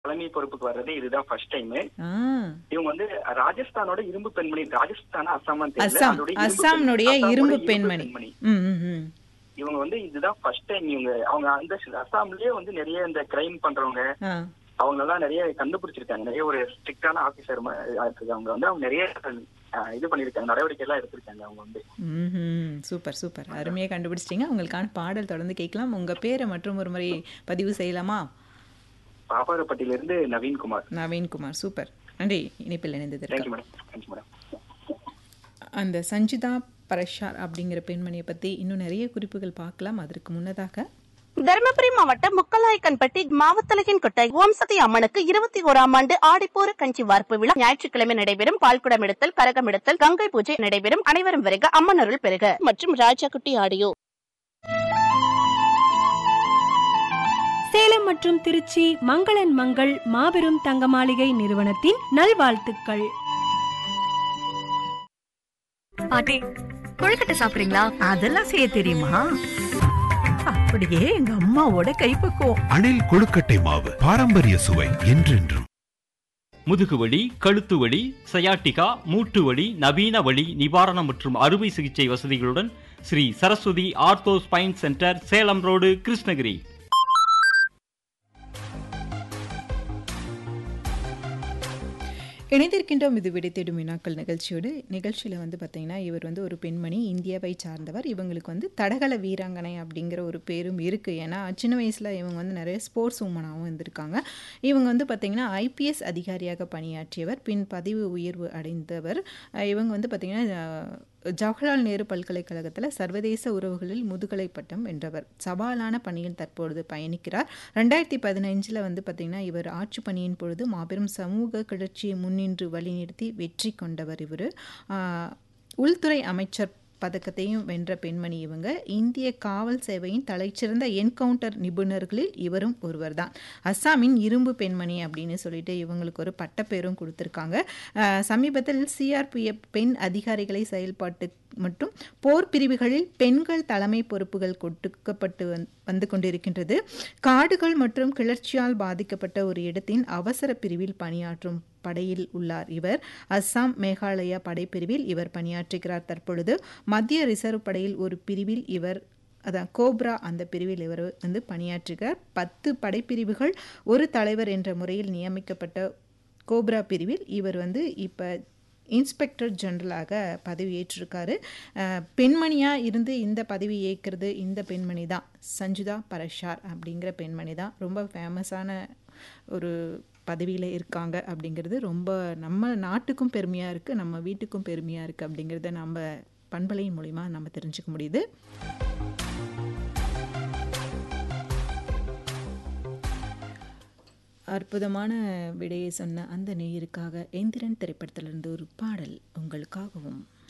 தலைமை பொறுப்புக்கு வர்றது இதுதான் ஃபர்ஸ்ட் டைம் ஆ இவங்க வந்து ராஜஸ்தானோட இரும்பு பெண்மணி ராஜஸ்தான் அஸ்ஸாமான்னு தெரியல அஸ்ஸாம் அதோட இரும்பு அஸ்ஸாம்னுடைய பெண்- அஸ்ஸாமோட இரும்பு பெண்மணி ம் ம் ம் இவங்க வந்து இதுதான் ஃபர்ஸ்ட் டைம் இவங்க அவங்க அந்த அஸ்ஸாம்லயே வந்து நிறைய இந்த கிரைம் பண்றவங்க ஆ அவங்க எல்லாம் நிறைய கண்டுபிடிச்சிருக்காங்க நிறைய ஒரு ஸ்ட்ரிக்டான ஆபீசர் அவங்க வந்து அவங்க நிறைய அஹ், இது பண்ணிருக்காங்க நடவடிக்கை எல்லாம் எடுத்திருக்காங்க அவங்க வந்து ம் சூப்பர் சூப்பர் அருமையாக கண்டுபிடிச்சிட்டிங்க உங்களுக்கான பாடல் தொடர்ந்து கேட்கலாம் உங்கள் பேரை மற்றும் ஒரு முறை பதிவு செய்யலாமா பாப்பாரப்பட்டியில இருந்து நவீன்குமார் நவீன்குமார் சூப்பர் நன்றி இணைப்பில் இணைந்ததற்கு தேங்க்யூ மேடம் தேங்க்யூ மேடம் அந்த சஞ்சிதா பரஷார் அப்படிங்கிற பெண்மணியை பற்றி இன்னும் நிறைய குறிப்புகள் பார்க்கலாம் அதற்கு முன்னதாக தருமபுரி மாவட்டம் முக்கலாய்க்கன்பட்டி மாவத்தலகின் கொட்டை ஓம் சதி அம்மனுக்கு இருபத்தி ஓராம் ஆண்டு ஆடிப்போர கஞ்சி வார்ப்பு விழா ஞாயிற்றுக்கிழமை நடைபெறும் பால்குடம் எடுத்தல் கரகம் எடுத்தல் கங்கை பூஜை நடைபெறும் அனைவரும் வருக அம்மன் அருள் பெருக மற்றும் ராஜாக்குட்டி ஆடியோ சேலம் மற்றும் திருச்சி மங்களன் மங்கள் மாபெரும் தங்க மாளிகை நிறுவனத்தின் நல்வாழ்த்துக்கள் பாட்டி கொழுக்கட்டை சாப்பிடுறீங்களா அதெல்லாம் செய்ய தெரியுமா அப்படியே எங்க அம்மாவோட கைப்பக்குவம் அணில் கொழுக்கட்டை மாவு பாரம்பரிய சுவை என்றென்றும் முதுகுவலி கழுத்து வலி சயாட்டிகா மூட்டு வலி நவீன வலி நிவாரணம் மற்றும் அறுவை சிகிச்சை வசதிகளுடன் Sri Saraswathi ortho spine centre Salem road Krishnagiri இணைந்திருக்கின்றோம் இது விடை தேடும் வினாக்கள் நிகழ்ச்சியோடு நிகழ்ச்சியில் வந்து பார்த்தீங்கன்னா இவர் வந்து ஒரு பெண்மணி இந்தியாவை சார்ந்தவர் இவங்களுக்கு வந்து தடகள வீராங்கனை அப்படிங்கிற ஒரு பேரும் இருக்குது ஏன்னா சின்ன வயசில் இவங்க வந்து நிறைய ஸ்போர்ட்ஸ் உமனாகவும் இருந்திருக்காங்க இவங்க வந்து பார்த்திங்கன்னா ஐபிஎஸ் அதிகாரியாக பணியாற்றியவர் பின் பதிவு உயர்வு அடைந்தவர் அஹ் இவங்க வந்து பார்த்திங்கன்னா அஹ், ஜவஹர்லால் நேரு பல்கலைக்கழகத்தில் சர்வதேச உறவுகளில் முதுகலை பட்டம் வென்றவர் சவாலான பணியில் தற்பொழுது பயணிக்கிறார் ரெண்டாயிரத்தி பதினைஞ்சில் வந்து பார்த்திங்கன்னா இவர் ஆட்சி பணியின் பொழுது மாபெரும் சமூக கிளர்ச்சியை முன்னின்று வழிநிறுத்தி வெற்றி கொண்டவர் இவர் உள்துறை அமைச்சர் பதக்கத்தையும் வென்ற பெண்மணி இவங்க இந்திய காவல் சேவையின் தலைச்சிறந்த என்கவுண்டர் நிபுணர்களில் இவரும் ஒருவர் தான் அஸ்ஸாமின் இரும்பு பெண்மணி அப்படின்னு சொல்லிட்டு இவங்களுக்கு ஒரு பட்டப்பேரும் கொடுத்துருக்காங்க அஹ், சமீபத்தில் சிஆர்பிஎஃப் பெண் அதிகாரிகளை செயல்பாட்டு மற்றும் போர் பிரிவுகளில் பெண்கள் தலைமை பொறுப்புகள் கொடுக்கப்பட்டு வந்- வந்து கொண்டிருக்கின்றது காடுகள் மற்றும் கிளர்ச்சியால் பாதிக்கப்பட்ட ஒரு இடத்தின் அவசர பிரிவில் பணியாற்றும் படையில் உள்ளார் இவர் அஸ்ஸாம் மேகாலயா படைப்பிரிவில் இவர் பணியாற்றுகிறார் தற்பொழுது மத்திய ரிசர்வ் படையில் ஒரு பிரிவில் இவர் அதான் கோப்ரா அந்த பிரிவில் இவர் வந்து பணியாற்றுகிறார் பத்து படைப்பிரிவுகள் ஒரு தலைவர் என்ற முறையில் நியமிக்கப்பட்ட கோப்ரா பிரிவில் இவர் வந்து இப்போ இன்ஸ்பெக்டர் ஜெனரலாக பதவி ஏற்றிருக்காரு அஹ், பெண்மணியா இருந்து இந்த பதவி ஏற்கிறது இந்த பெண்மணி தான் சஞ்சுதா பரஷார் அப்படிங்கிற பெண்மணி தான் ரொம்ப ஃபேமஸான ஒரு பதவியில் இருக்காங்க அப்படிங்கிறது ரொம்ப நம்ம நாட்டுக்கும் பெருமையாக இருக்குது நம்ம வீட்டுக்கும் பெருமையாக இருக்குது அப்படிங்கிறத நம்ம பண்பலையின் மூலிமா நம்ம தெரிஞ்சுக்க முடியுது அற்புதமான விடையை சொன்ன அந்த நேயருக்காக எந்திரன் திரைப்படத்திலிருந்து ஒரு பாடல் உங்களுக்காகவும்